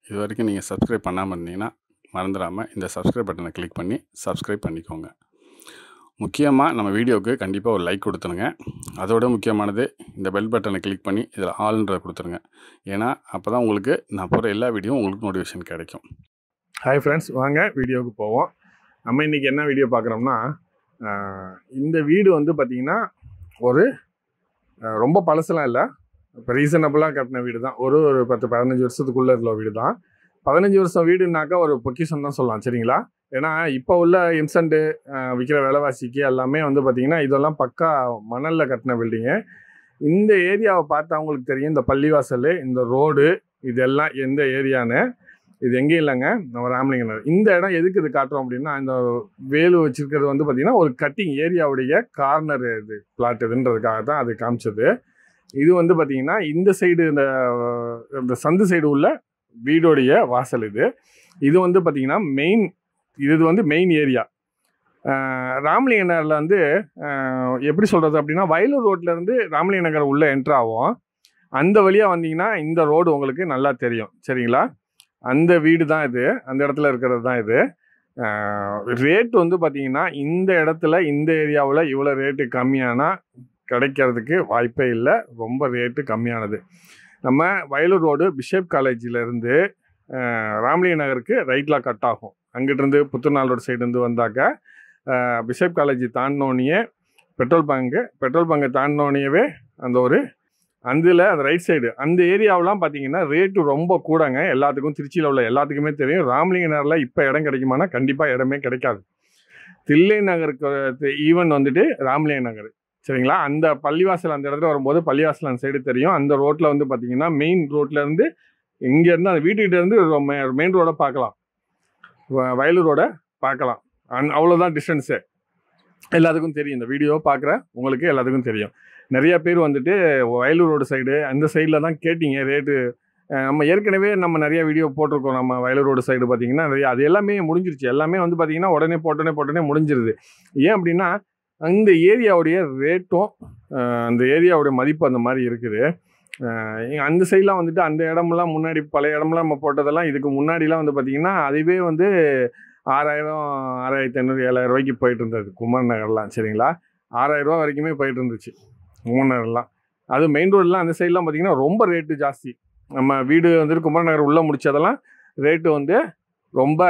இது வரைக்கும் நீங்கள் சப்ஸ்கிரைப் பண்ணாமல் இருந்தீங்கன்னா மறந்துடாமல் இந்த சப்ஸ்கிரைப் பட்டனை கிளிக் பண்ணி சப்ஸ்கிரைப் பண்ணிக்கோங்க முக்கியமாக நம்ம வீடியோவுக்கு கண்டிப்பாக ஒரு லைக் கொடுத்துருங்க அதோட முக்கியமானது இந்த பெல் பட்டனை கிளிக் பண்ணி இதில் ஆல்ன்றதை கொடுத்துருங்க ஏன்னா அப்போ தான் உங்களுக்கு நான் போகிற எல்லா வீடியோவும் உங்களுக்கு நோட்டிஃபிகேஷன் கிடைக்கும் ஹாய் ஃப்ரெண்ட்ஸ் வாங்க வீடியோவுக்கு போவோம் நம்ம இன்றைக்கி என்ன வீடியோ பார்க்குறோம்னா ஆஹ், இந்த வீடு வந்து பார்த்திங்கன்னா ஒரு ஆஹ், ரொம்ப பழசெல்லாம் இல்லை இப்போ ரீசனபிளாக கட்டின வீடு தான் ஒரு ஒரு பத்து பதினஞ்சு வருஷத்துக்குள்ளே இருக்கிற வீடு தான் பதினஞ்சு வருஷம் வீடுனாக்கா ஒரு பொக்கிஷன் தான் சொல்லலாம் சரிங்களா ஏன்னா இப்போ உள்ள இன்சென்ட்டு விற்கிற விலைவாசிக்கு எல்லாமே வந்து பார்த்திங்கன்னா இதெல்லாம் பக்கா மணலில் கட்டின பில்டிங்கு இந்த ஏரியாவை பார்த்தா அவங்களுக்கு தெரியும் இந்த பள்ளிவாசல் இந்த ரோடு இதெல்லாம் எந்த ஏரியான்னு இது எங்கேயும் இல்லைங்க நம்ம ராமலிங்கனர் இந்த இடம் எதுக்கு இது காட்டுறோம் அப்படின்னா இந்த வேலு வச்சிருக்கிறது வந்து பார்த்திங்கன்னா ஒரு கட்டிங் ஏரியாவுடைய கார்னர் இது பிளாட் இதுன்றதுக்காக தான் அது காமிச்சது இது வந்து பார்த்திங்கன்னா இந்த சைடு இந்த இந்த சந்து சைடு உள்ள வீடோடைய வாசல் இது இது வந்து பார்த்திங்கன்னா மெயின் இது வந்து மெயின் ஏரியா ராமலிங்க நகரில் வந்து ஆஹ், எப்படி சொல்கிறது அப்படின்னா வயலூர் ரோட்லேருந்து ராமலிங்க நகர் உள்ளே என்ட்ரு ஆகும் அந்த வழியாக வந்தீங்கன்னா இந்த ரோடு உங்களுக்கு நல்லா தெரியும் சரிங்களா அந்த வீடு தான் இது அந்த இடத்துல இருக்கிறது தான் இது ரேட் வந்து பார்த்தீங்கன்னா இந்த இடத்துல இந்த ஏரியாவில் இவ்வளோ ரேட்டு கம்மியானா கிடைக்கிறதுக்கு வாய்ப்பே இல்லை ரொம்ப ரேட்டு கம்மியானது நம்ம வயலூர் ரோடு பிஷப் காலேஜிலேருந்து ராமலிங்க நகருக்கு ரைட்டில் கட் ஆகும் அங்கிட்டிருந்து புத்துநாள் ரோடு சைடுலேருந்து வந்தாக்க அஹ், பிஷப் காலேஜ் தாண்டினோடனே பெட்ரோல் பங்கு பெட்ரோல் பங்கை தாண்டினோடனேவே அந்த ஒரு அதில் அந்த ரைட் சைடு அந்த ஏரியாவெலாம் பார்த்தீங்கன்னா ரேட்டு ரொம்ப கூடங்க எல்லாத்துக்கும் திருச்சியில் உள்ள எல்லாத்துக்குமே தெரியும் ராமலிங்க நகரில் இப்போ இடம் கிடைக்குமானா கண்டிப்பாக இடமே கிடைக்காது தில்லை நகருக்கு ஈவன் வந்துட்டு ராமலிங்க நகர் சரிங்களா அந்த பள்ளிவாசல் அந்த இடத்துல வரும்போது பள்ளிவாசல் அந்த சைடு தெரியும் அந்த ரோட்டில் வந்து பார்த்தீங்கன்னா மெயின் ரோட்லேருந்து இங்கேருந்து அந்த வீட்டுக்கிட்ட இருந்து மெயின் ரோட பார்க்கலாம் வ- வயலூர் ரோட பார்க்கலாம் அந் அவ்வளோதான் டிஸ்டன்ஸு எல்லாத்துக்கும் தெரியும் இந்த வீடியோ பார்க்குற உங்களுக்கு எல்லாத்துக்கும் தெரியும் நிறைய பேர் வந்துட்டு வயலூர் ரோடு சைடு அந்த சைடில் தான் கேட்டிங்க ரேட்டு நம்ம ஏற்கனவே நம்ம நிறைய வீடியோ போட்டிருக்கோம் நம்ம வயலூர் ரோடு சைடு பார்த்தீங்கன்னா நிறைய அது எல்லாமே முடிஞ்சிருச்சு எல்லாமே வந்து பார்த்தீங்கன்னா உடனே போட்டோடனே போட்டோடனே முடிஞ்சிருது ஏன் அப்படின்னா அந்த ஏரியாவுடைய ரேட்டும் அந்த ஏரியாவுடைய மதிப்பு அந்த மாதிரி இருக்குது அஹ் இங்க அந்த சைட்லாம் வந்துட்டு அந்த இடமெல்லாம் முன்னாடி பழைய இடம்லாம் நம்ம போட்டதெல்லாம் இதுக்கு முன்னாடிலாம் வந்து பார்த்திங்கன்னா அதுவே வந்து ஆறாயிரம் ஆறாயிரத்தி ஐநூறு ஏழாயிரம் ரூபாய்க்கு போயிட்டு இருந்தது குமார் நகர்லாம் சரிங்களா ஆறாயிரம் ரூபா வரைக்குமே போயிட்டு இருந்துச்சு குமார் நகர்லாம் அது மெயின் ரோடெலாம் அந்த சைட்லாம் பார்த்தீங்கன்னா ரொம்ப ரேட்டு ஜாஸ்தி நம்ம வீடு வந்துட்டு குமார் நகர் உள்ளே முடிச்சதெல்லாம் ரேட்டு வந்து ரொம்ப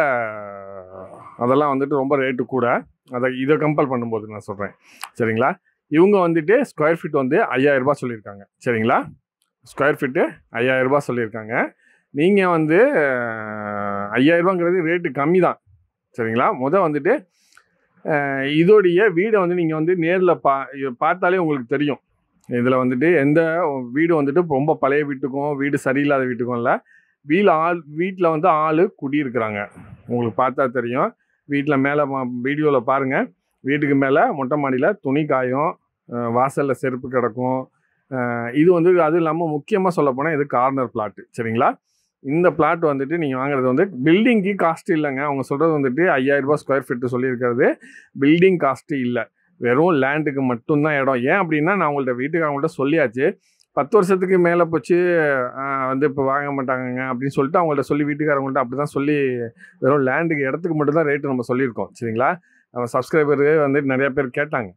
அதெல்லாம் வந்துட்டு ரொம்ப ரேட்டு கூட அதை இதை கம்பேர் பண்ணும்போது நான் சொல்கிறேன் சரிங்களா இவங்க வந்துட்டு ஸ்கொயர் ஃபீட் வந்து 5000 ரூபாய் சொல்லியிருக்காங்க சரிங்களா ஸ்கொயர் ஃபீட்டு ரூபாய் சொல்லியிருக்காங்க நீங்கள் வந்து அஹ், 5000 ரூபாங்கிறது ரேட்டு கம்மி தான் சரிங்களா முத வந்துட்டு அஹ், இதோடைய வீடை வந்து நீங்கள் வந்து நேரில் பா இது பார்த்தாலே உங்களுக்கு தெரியும் இதில் வந்துட்டு எந்த வீடு வந்துட்டு ரொம்ப பழைய வீட்டுக்கும் வீடு சரியில்லாத வீட்டுக்கும் இல்லை வீல் ஆள் வீட்டில் வந்து ஆள் குடியிருக்கிறாங்க உங்களுக்கு பார்த்தா தெரியும் வீட்டில் மேலே வீடியோவில் பாருங்கள் வீட்டுக்கு மேலே மொட்டை மாடியில் துணி காயும் வாசலில் செருப்பு கிடக்கும் அஹ் இது வந்து அது இல்லாமல் முக்கியமாக சொல்ல போனால் இது கார்னர் பிளாட்டு சரிங்களா இந்த பிளாட் வந்துட்டு நீங்கள் வாங்குறது வந்து பில்டிங்க்கு காஸ்ட் இல்லைங்க அவங்க சொல்கிறது வந்துட்டு 5000 ரூபாய் ஸ்கொயர் ஃபீட்டு சொல்லியிருக்கிறது பில்டிங் காஸ்ட்டு இல்லை வெறும் லேண்டுக்கு மட்டும்தான் இடம் ஏன் அப்படின்னா நான் உங்கள்ட்ட வீட்டுக்காரங்கள்ட்ட சொல்லியாச்சு பத்து வருஷத்துக்கு மேலே போச்சு ஆஹ் வந்து இப்போ வாங்க மாட்டாங்கங்க அப்படின்னு சொல்லிட்டு அவங்கள்ட்ட சொல்லி வீட்டுக்காரங்கள்ட்ட அப்படி தான் சொல்லி வெறும் லேண்டுக்கு இடத்துக்கு மட்டும்தான் ரேட்டு நம்ம சொல்லியிருக்கோம் சரிங்களா நம்ம சப்ஸ்கிரைபரு வந்து நிறைய பேர் கேட்டாங்க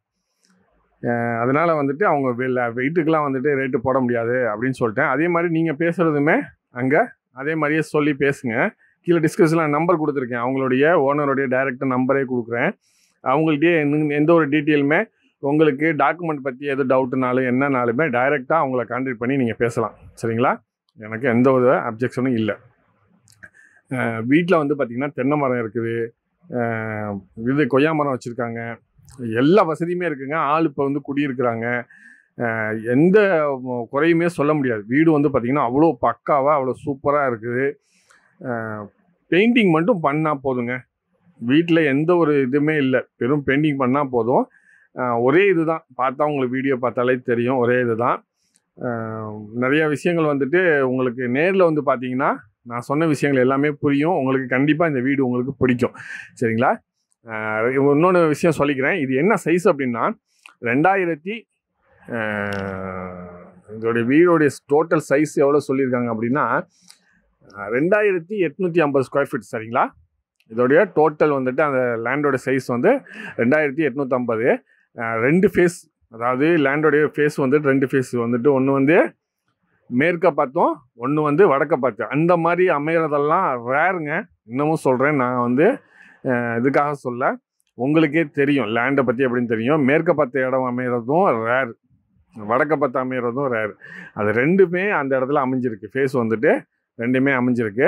அஹ் அதனால வந்துட்டு அவங்க வெ- வீட்டுக்கெலாம் வந்துட்டு ரேட்டு போட முடியாது அப்படின்னு சொல்லிட்டேன் அதே மாதிரி நீங்கள் பேசுகிறதுமே அங்கே அதே மாதிரியே சொல்லி பேசுங்க கீழே டிஸ்கஷனில் நம்பர் கொடுத்துருக்கேன் அவங்களுடைய ஓனருடைய டைரக்டர் நம்பரே கொடுக்குறேன் அவங்கள்ட்டயே எந்த- எந்த ஒரு டீட்டெயிலுமே உங்களுக்கு டாக்குமெண்ட் பற்றி எது டவுட்டுனாலும் என்னனாலுமே டைரெக்டாக அவங்கள கான்டாக்ட் பண்ணி நீங்கள் பேசலாம் சரிங்களா எனக்கு எந்த ஒரு அப்ஜெக்ஷனும் இல்லை வீட்டில் வந்து பார்த்திங்கன்னா தென்னை மரம் இருக்குது அஹ் இது கொய்யா மரம் வச்சுருக்காங்க எல்லா வசதியுமே இருக்குங்க ஆள் இப்போ வந்து குடியிருக்கிறாங்க அஹ் எந்த ம- குறையுமே சொல்ல முடியாது வீடு வந்து பார்த்திங்கன்னா அவ்வளோ பக்காவாக அவ்வளோ சூப்பராக இருக்குது பெயிண்டிங் மட்டும் பண்ணால் போதுங்க வீட்டில் எந்த ஒரு இதுவுமே இல்லை வெறும் பெயிண்டிங் பண்ணால் போதும் அஹ் ஒரே இதுதான் பார்த்தா உங்களுக்கு வீடியோ பார்த்தாலே தெரியும் ஒரே இதுதான் அஹ் நிறைய விஷயங்கள் வந்துட்டு உங்களுக்கு நேரில் வந்து பார்த்தீங்கன்னா நான் சொன்ன விஷயங்கள் எல்லாமே புரியும் உங்களுக்கு கண்டிப்பாக இந்த வீடு உங்களுக்கு பிடிக்கும் சரிங்களா அஹ் இன்னொன்று விஷயம் சொல்லிக்கிறேன் இது என்ன சைஸ் அப்படின்னா ரெண்டாயிரத்தி அஹ், இதோடைய வீடோடைய டோட்டல் சைஸ் எவ்வளோ சொல்லியிருக்காங்க அப்படின்னா ரெண்டாயிரத்தி எட்நூற்றி ஐம்பது ஸ்கொயர் ஃபீட் சரிங்களா இதோடைய டோட்டல் வந்துட்டு அந்த லேண்டோட சைஸ் வந்து ரெண்டாயிரத்தி எட்நூற்றம்பது ரெண்டு ஃபேஸ் அதாவது லேண்டோடைய ஃபேஸ் வந்துட்டு ரெண்டு ஃபேஸ் வந்துட்டு ஒன்று வந்து மேற்க பார்த்தோம் ஒன்று வந்து வடக்க பார்த்தோம் அந்த மாதிரி அமைகிறதெல்லாம் ரேருங்க இன்னமும் சொல்கிறேன் நான் வந்து அஹ், இதுக்காக சொல்ல உங்களுக்கே தெரியும் லேண்டை பற்றி எப்படின்னு தெரியும் மேற்க பார்த்த இடம் அமைகிறதும் ரேர் வடக்க பார்த்து அமைகிறதும் ரேர் அது ரெண்டுமே அந்த இடத்துல அமைஞ்சிருக்கு ஃபேஸ் வந்துட்டு ரெண்டுமே அமைஞ்சிருக்கு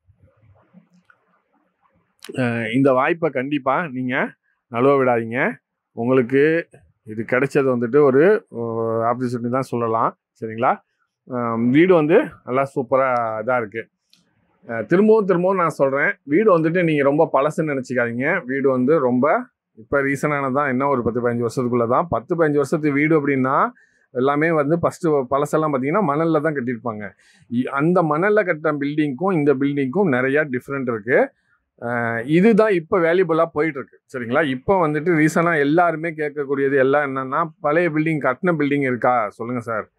அஹ் இந்த வாய்ப்பை கண்டிப்பாக நீங்கள் நழுவ விடாதீங்க உங்களுக்கு இது கிடைச்சது வந்துட்டு ஒரு ஆப்பர்ச்சுனிட்டி தான் சொல்லலாம் சரிங்களா அஹ் வீடு வந்து நல்லா சூப்பராக இதாக இருக்குது திரும்பவும் திரும்பவும் நான் சொல்கிறேன் வீடு வந்துட்டு நீங்கள் ரொம்ப பழசுன்னு நினச்சிக்காதீங்க வீடு வந்து ரொம்ப இப்போ ரீசனானதான் என்ன ஒரு பத்து பதினஞ்சு வருஷத்துக்குள்ளே தான் பத்து பதினஞ்சு வருஷத்துக்கு வீடு அப்படின்னா எல்லாமே வந்து ஃபஸ்ட்டு பழசெல்லாம் பார்த்தீங்கன்னா மணலில் தான் கட்டியிருப்பாங்க இ- அந்த மணலில் கட்டின பில்டிங்க்கும் இந்த பில்டிங்க்கும் நிறையா டிஃப்ரெண்ட் இருக்குது இதுதான் இப்போ வேல்யூபிளாக போயிட்டு இருக்கு சரிங்களா இப்போ வந்துட்டு ரீசனாக எல்லாருமே கேட்கக்கூடியது எல்லாம் என்னன்னா பழைய பில்டிங் கட்டின பில்டிங் இருக்கா சொல்லுங்கள் சார்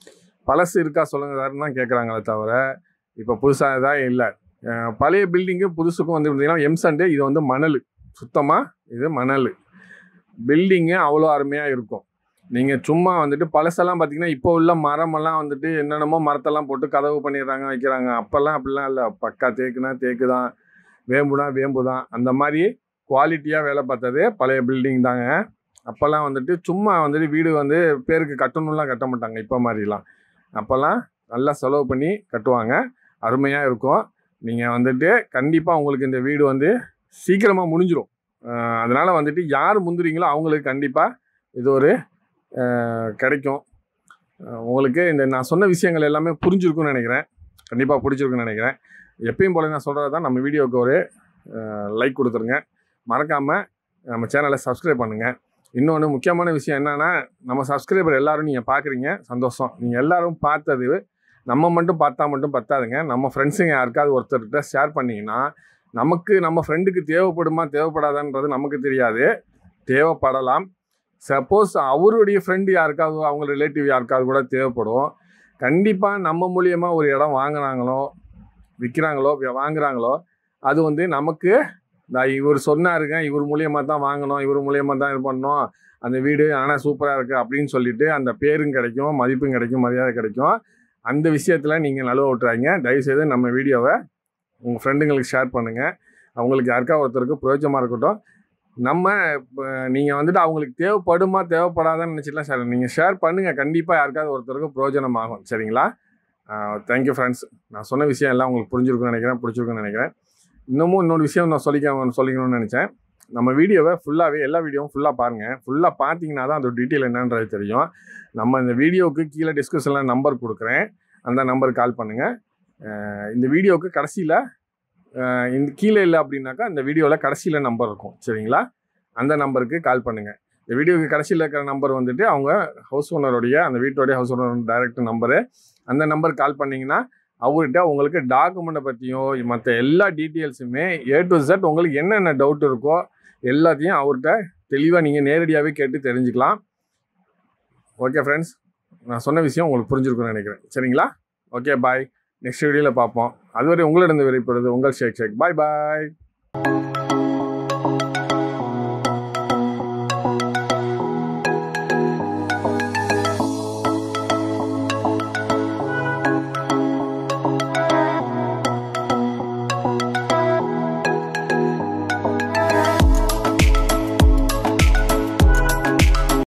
பழசு இருக்கா சொல்லுங்கள் சார்னு தான் கேட்குறாங்களே தவிர இப்போ புதுசாக தான் இல்லை பழைய பில்டிங்கு புதுசுக்கும் வந்து பார்த்தீங்கன்னா எம்சண்டு இது வந்து மணல் சுத்தமாக இது மணல் பில்டிங்கு அவ்வளோ அருமையாக இருக்கும் நீங்கள் சும்மா வந்துட்டு பழசெல்லாம் பார்த்தீங்கன்னா இப்போ உள்ள மரமெல்லாம் வந்துட்டு என்னென்னமோ மரத்தெல்லாம் போட்டு கதவு பண்ணிடுறாங்க வைக்கிறாங்க அப்போல்லாம் அப்படிலாம் இல்லை பக்கா தேக்குனா தேக்கு தான் வேம்புனா வேம்பு தான் அந்த மாதிரி குவாலிட்டியாக வேலை பார்த்தது பழைய பில்டிங் தாங்க அப்போல்லாம் வந்துட்டு சும்மா வந்துட்டு வீடு வந்து பேருக்கு கட்டணும்லாம் கட்ட மாட்டாங்க இப்போ மாதிரிலாம் அப்போல்லாம் நல்லா செலவு பண்ணி கட்டுவாங்க அருமையாக இருக்கும் நீங்கள் வந்துட்டு கண்டிப்பாக உங்களுக்கு இந்த வீடு வந்து சீக்கிரமாக முடிஞ்சிடும் அதனால் வந்துட்டு யார் முந்துறீங்களோ அவங்களுக்கு கண்டிப்பாக இது ஒரு அஹ், கிடைக்கும் அஹ், உங்களுக்கு இந்த நான் சொன்ன விஷயங்கள் எல்லாமே புரிஞ்சிருக்கும்னு நினைக்கிறேன் கண்டிப்பாக பிடிச்சிருக்குன்னு நினைக்கிறேன் எப்பயும் போல நான் சொல்கிறது தான் நம்ம வீடியோவுக்கு ஒரு லைக் கொடுத்துருங்க மறக்காமல் நம்ம சேனலை சப்ஸ்கிரைப் பண்ணுங்கள் இன்னொன்று முக்கியமான விஷயம் என்னென்னா நம்ம சப்ஸ்கிரைபர் எல்லாரும் நீங்கள் பார்க்குறீங்க சந்தோஷம் நீங்கள் எல்லாரும் பார்த்தது நம்ம மட்டும் பார்த்தா மட்டும் பத்தாதுங்க நம்ம ஃப்ரெண்ட்ஸுங்க யாருக்காவது ஒருத்தர்கிட்ட ஷேர் பண்ணிங்கன்னா நமக்கு நம்ம ஃப்ரெண்டுக்கு தேவைப்படுமா தேவைப்படாதான்றது நமக்கு தெரியாது தேவைப்படலாம் சப்போஸ் அவருடைய ஃப்ரெண்டு யாருக்காவது அவங்க ரிலேட்டிவ் யாருக்காவது கூட தேவைப்படும் கண்டிப்பாக நம்ம மூலியமாக ஒரு இடம் வாங்கினாங்களோ விற்கிறாங்களோ வாங்குறாங்களோ அது வந்து நமக்கு நான் இவர் சொன்னாருங்க இவர் மூலியமாக தான் வாங்கணும் இவர் மூலியமாக தான் இது பண்ணோம் அந்த வீடு ஆனால் சூப்பராக இருக்குது அப்படின்னு சொல்லிட்டு அந்த பேரும் கிடைக்கும் மதிப்பும் கிடைக்கும் மரியாதை கிடைக்கும் அந்த விஷயத்தில் நீங்கள் நழுவ விட்டுறாங்க தயவுசெய்து நம்ம வீடியோவை உங்கள் ஃப்ரெண்டுங்களுக்கு ஷேர் பண்ணுங்கள் அவங்களுக்கு யாருக்கா ஒருத்தருக்கு பிரயோஜனமாக இருக்கட்டும் நம்ம நீங்கள் வந்துட்டு அவங்களுக்கு தேவைப்படுமா தேவைப்படாதான்னு நினச்சிக்கலாம் சார் நீங்கள் ஷேர் பண்ணுங்கள் கண்டிப்பாக யாருக்காவது ஒருத்தருக்கு பிரயோஜனமாகும் சரிங்களா தேங்க்யூ ஃப்ரெண்ட்ஸ் நான் சொன்ன விஷயம் எல்லாம் உங்களுக்கு புரிஞ்சிருக்குன்னு நினைக்கிறேன் பிடிச்சிருக்குன்னு நினைக்கிறேன் இன்னமும் இன்னொரு விஷயம் நான் சொல்லிக்க சொல்லிக்கணும்னு நினச்சேன் நம்ம வீடியோவை ஃபுல்லாகவே எல்லா வீடியோவும் ஃபுல்லாக பாருங்கள் ஃபுல்லாக பார்த்தீங்கன்னா தான் அதோட டீட்டெயில் என்னன்றது தெரியும் நம்ம இந்த வீடியோவுக்கு கீழே டிஸ்கிரிப்ஷனில் நம்பர் கொடுக்குறேன் அந்த நம்பருக்கு கால் பண்ணுங்கள் இந்த வீடியோவுக்கு கடைசியில் இந்த கீழே இல்லை அப்படின்னாக்கா இந்த வீடியோவில் கடைசியில் நம்பர் இருக்கும் சரிங்களா அந்த நம்பருக்கு கால் பண்ணுங்கள் இந்த வீடியோவுக்கு கடைசியில் இருக்கிற நம்பர் வந்துட்டு அவங்க ஹவுஸ் ஓனருடைய அந்த வீட்டோடைய ஹவுஸ் ஓனர் டைரக்ட் நம்பரு அந்த நம்பருக்கு கால் பண்ணிங்கன்னா அவர்கிட்ட உங்களுக்கு டாக்குமெண்ட்டை பற்றியும் மற்ற எல்லா டீட்டெயில்ஸுமே ஏ டு Z உங்களுக்கு என்னென்ன டவுட் இருக்கோ எல்லாத்தையும் அவர்கிட்ட தெளிவாக நீங்கள் நேரடியாகவே கேட்டு தெரிஞ்சுக்கலாம் ஓகே ஃப்ரெண்ட்ஸ் நான் சொன்ன விஷயம் உங்களுக்கு புரிஞ்சிருக்கும்னு நினைக்கிறேன் சரிங்களா ஓகே பாய் நெக்ஸ்ட் வீடியோவில் பார்ப்போம் அதுவரை உங்களிடம் விரைப்படுறது உங்கள் ஷேக் ஷேக் பாய் பாய்